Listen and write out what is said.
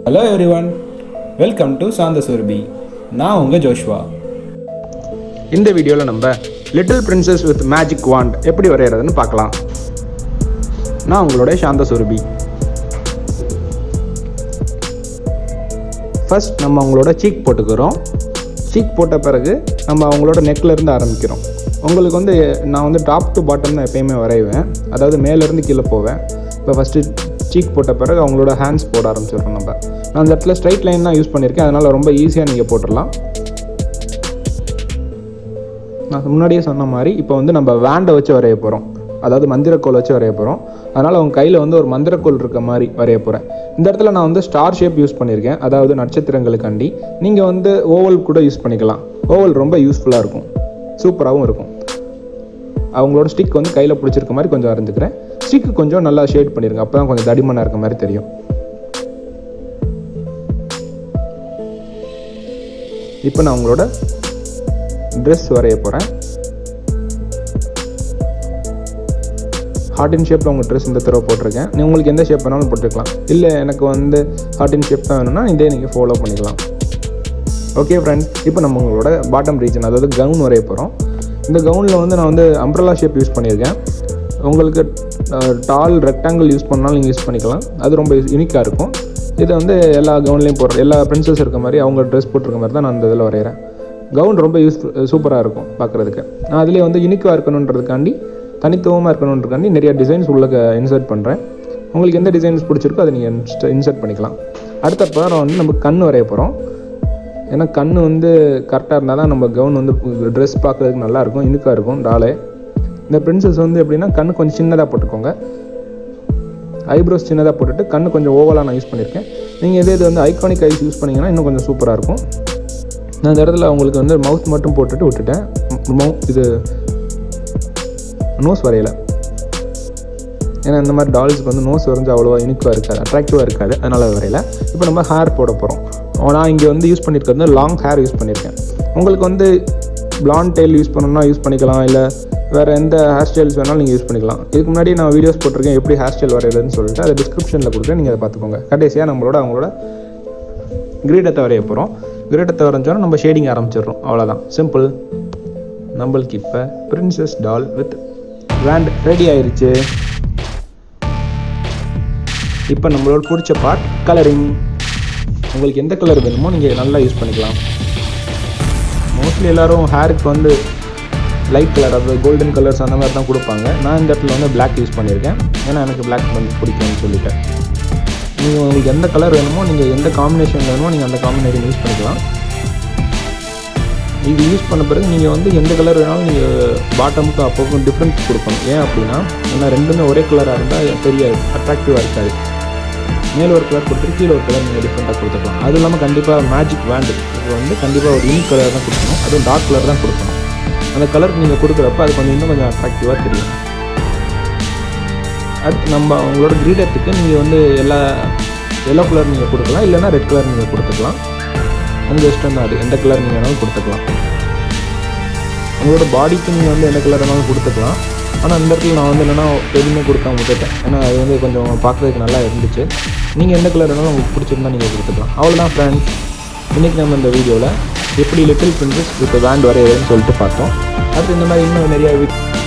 hello everyone welcome to சாந்த சுரபி நான் உங்கள் ஜோஷ்வா இந்த வீடியோவில் நம்ம little princess with magic wand எப்படி வரைகிறதுன்னு பார்க்கலாம் நான் உங்களோட சாந்த சுரபி ஃபர்ஸ்ட் நம்ம அவங்களோட சீக் போட்டுக்கிறோம் சீக் போட்ட பிறகு நம்ம அவங்களோட நெக்ல இருந்து ஆரம்பிக்கிறோம் உங்களுக்கு வந்து நான் வந்து டாப் டு பாட்டம் தான் எப்பயுமே வரைவேன் அதாவது மேலேருந்து கீழே போவேன் இப்போ ஃபஸ்ட்டு சீக் போட்ட பிறகு அவங்களோட ஹேண்ட்ஸ் போட ஆரம்பிச்சிடுறோம் நம்ம நான் அந்த இடத்துல ஸ்ட்ரைட் லைன் தான் யூஸ் பண்ணியிருக்கேன் அதனால் ரொம்ப ஈஸியாக நீங்கள் போட்டுடலாம் நான் முன்னாடியே சொன்ன மாதிரி இப்போ வந்து நம்ம வேண்டை வச்சு வரைய போகிறோம் அதாவது மந்திரக்கோல் வச்சு வரைய போகிறோம் அதனால் அவங்க கையில் வந்து ஒரு மந்திரக்கோல் இருக்க மாதிரி வரைய போகிறேன் இந்த இடத்துல நான் வந்து ஸ்டார் ஷேப் யூஸ் பண்ணியிருக்கேன் அதாவது நட்சத்திரங்களுக்காண்டி நீங்கள் வந்து ஓவல் கூட யூஸ் பண்ணிக்கலாம் ஓவல் ரொம்ப யூஸ்ஃபுல்லாக இருக்கும் சூப்பராகவும் இருக்கும் அவங்களோட ஸ்டிக் வந்து கையில் பிடிச்சிருக்க மாதிரி கொஞ்சம் வரைஞ்சிக்கிறேன் ஸ்டிக்கு கொஞ்சம் நல்லா ஷேட் பண்ணிருங்க அப்போ தான் கொஞ்சம் தடிமனாக இருக்க மாதிரி தெரியும் இப்போ நான் உங்களோட ட்ரெஸ் வரைய போகிறேன் ஹார்ட் இன் ஷேப்பில் உங்கள் ட்ரெஸ் இந்த தடவை போட்டிருக்கேன் நீ உங்களுக்கு எந்த ஷேப் வேணாலும் போட்டுக்கலாம் இல்லை எனக்கு வந்து ஹார்ட் இன் ஷேப் தான் வேணும்னா இதே நீங்கள் ஃபாலோ பண்ணிக்கலாம் ஓகே ஃப்ரெண்ட்ஸ் இப்போ நம்ம உங்களோட பாட்டம் ரீஜன் அதாவது கவுன் வரைய போகிறோம் இந்த கவுனில் வந்து நான் வந்து அம்ப்ரலா ஷேப் யூஸ் பண்ணியிருக்கேன் உங்களுக்கு டால் ரெக்டாங்கிள் யூஸ் பண்ணாலும் நீங்கள் யூஸ் பண்ணிக்கலாம் அது ரொம்ப யூனிக்காக இருக்கும் இதை வந்து எல்லா கவுன்லேயும் போடுற எல்லா பிரின்சஸ் இருக்க மாதிரி அவங்க ட்ரெஸ் போட்டிருக்க மாதிரி தான் நான் அந்த இதில் வரைகிறேன் கவுன் ரொம்ப யூஸ் சூப்பராக இருக்கும் பார்க்குறதுக்கு நான் அதிலே வந்து யூனிக்காக இருக்கணுன்றதுக்காண்டி தனித்துவமாக இருக்கணுன்றதுக்காண்டி நிறைய டிசைன்ஸ் உள்ள இன்சர்ட் பண்ணுறேன் உங்களுக்கு எந்த டிசைன்ஸ் பிடிச்சிருக்கோ அதை நீங்கள் இன்சர்ட் பண்ணிக்கலாம் அடுத்த பாடம் வந்து நம்ம கண் வரைய போகிறோம் ஏன்னா கண் வந்து கரெக்டாக இருந்தால் தான் நம்ம கவுன் வந்து ட்ரெஸ் பார்க்குறதுக்கு நல்லாயிருக்கும் யூனிக்காக இருக்கும் டாலே இந்த பிரின்சஸ் வந்து எப்படின்னா கண் கொஞ்சம் சின்னதாக போட்டுக்கோங்க ஐப்ரோஸ் சின்னதாக போட்டுட்டு கண் கொஞ்சம் ஓவலாக நான் யூஸ் பண்ணியிருக்கேன் நீங்கள் இதே இது வந்து ஐகானிக் ஐஸ் யூஸ் பண்ணிங்கன்னா இன்னும் கொஞ்சம் சூப்பராக இருக்கும் நான் இந்த இடத்துல உங்களுக்கு வந்து மவுத் மட்டும் போட்டுட்டு விட்டுட்டேன் மவு இது நோஸ் வரையலை ஏன்னா இந்த மாதிரி டால்ஸ்க்கு வந்து நோஸ் வரைஞ்சு அவ்வளோவா யூனிக்காக இருக்காது அட்ராக்டிவாக இருக்காது அதனால் வரையல இப்போ நம்ம ஹேர் போட போகிறோம் நான் இங்கே வந்து யூஸ் பண்ணியிருக்கிறது வந்து லாங் ஹேர் யூஸ் பண்ணியிருக்கேன் உங்களுக்கு வந்து பிளாண்ட் டெயில் யூஸ் பண்ணணும்னா யூஸ் பண்ணிக்கலாம் இல்லை வேறு எந்த ஹேர் ஸ்டைல்ஸ் வேணாலும் நீங்கள் யூஸ் பண்ணிக்கலாம் இதுக்கு முன்னாடி நான் வீடியோஸ் போட்டிருக்கேன் எப்படி ஹேர் ஸ்டைல் வரையிறதுன்னு சொல்லிட்டு அதை டிஸ்கிரிப்ஷனில் கொடுக்குறேன் நீங்கள் அதை பார்த்துக்கோங்க கடைசியாக நம்மளோட அவங்களோட கிரீடத்தை வரைய போகிறோம் கிரீடத்தை வரைஞ்சோன்னா நம்ம ஷேடிங் ஆரம்பிச்சிடுறோம் அவ்வளோதான் சிம்பிள் நம்மளுக்கு இப்போ princess doll with wand ready ஆயிருச்சு இப்போ நம்மளோட பிடிச்ச பார்ட் கலரிங் உங்களுக்கு எந்த கலர் வேணுமோ நீங்கள் நல்லா யூஸ் பண்ணிக்கலாம் மோஸ்ட்லி எல்லோரும் ஹேருக்கு வந்து லைட் கலர் அதாவது கோல்டன் கலர்ஸ் அந்த மாதிரி தான் கொடுப்பாங்க நான் இந்த இடத்துல வந்து பிளாக் யூஸ் பண்ணியிருக்கேன் ஏன்னா எனக்கு பிளாக் வந்து பிடிக்கும்னு சொல்லிட்டேன் நீங்கள் உங்களுக்கு எந்த கலர் வேணுமோ நீங்கள் எந்த காம்பினேஷன் வேணுமோ நீங்கள் அந்த காம்பினேஷன் யூஸ் பண்ணிக்கலாம் இது யூஸ் பண்ண பிறகு நீங்கள் வந்து எந்த கலர் வேணாலும் நீங்கள் பாட்டமுக்கு அப்போக்கும் டிஃப்ரென்ஸ் கொடுக்கணும் ஏன் அப்படின்னா ஏன்னா ரெண்டுமே ஒரே கலராக இருந்தால் பெரிய அட்ராக்டிவாக இருக்காது மேலே ஒரு கலர் கொடுத்துட்டு கீழே ஒரு கலர் நீங்கள் டிஃப்ரெண்ட்டாக கொடுத்துக்கலாம் அது இல்லாமல் கண்டிப்பாக மேஜிக் வேண்டு இது வந்து கண்டிப்பாக ஒரு யூனிக் கலர் தான் கொடுக்கணும் அதுவும் டார்க் கலர் தான் கொடுக்கணும் அந்த கலருக்கு நீங்கள் கொடுக்குறப்ப அது கொஞ்சம் இன்னும் கொஞ்சம் அட்ராக்டிவாக தெரியும் அடுத்து நம்ம அவங்களோட கிரீடத்துக்கு நீங்கள் வந்து எல்லா எல்லோ கலர் நீங்கள் கொடுக்கலாம் இல்லைனா ரெட் கலர் நீங்கள் கொடுத்துக்கலாம் உங்கள் இஷ்டம் தான் அது எந்த கலர் நீங்கள் வேணாலும் கொடுத்துக்கலாம் உங்களோட பாடிக்கு நீங்கள் வந்து எந்த கலர் வேணாலும் கொடுத்துக்கலாம் ஆனால் இந்த இடத்துல நான் வந்து என்னென்னா எதுவுமே கொடுக்காம விட்டுட்டேன் ஏன்னா அது வந்து கொஞ்சம் பார்க்குறதுக்கு நல்லா இருந்துச்சு நீங்கள் எந்த கலர் வேணாலும் உங்களுக்கு பிடிச்சிருந்தா நீங்கள் கொடுத்துக்கலாம் அவ்வளோதான் ஃப்ரெண்ட்ஸ் இன்றைக்கி நம்ம இந்த வீடியோவில் எப்படி லிட்டில் பிரின்சஸ் வித் வேண்ட் வரையுதுன்னு சொல்லிட்டு பார்த்தோம் அடுத்து இந்த மாதிரி இன்னும் நிறைய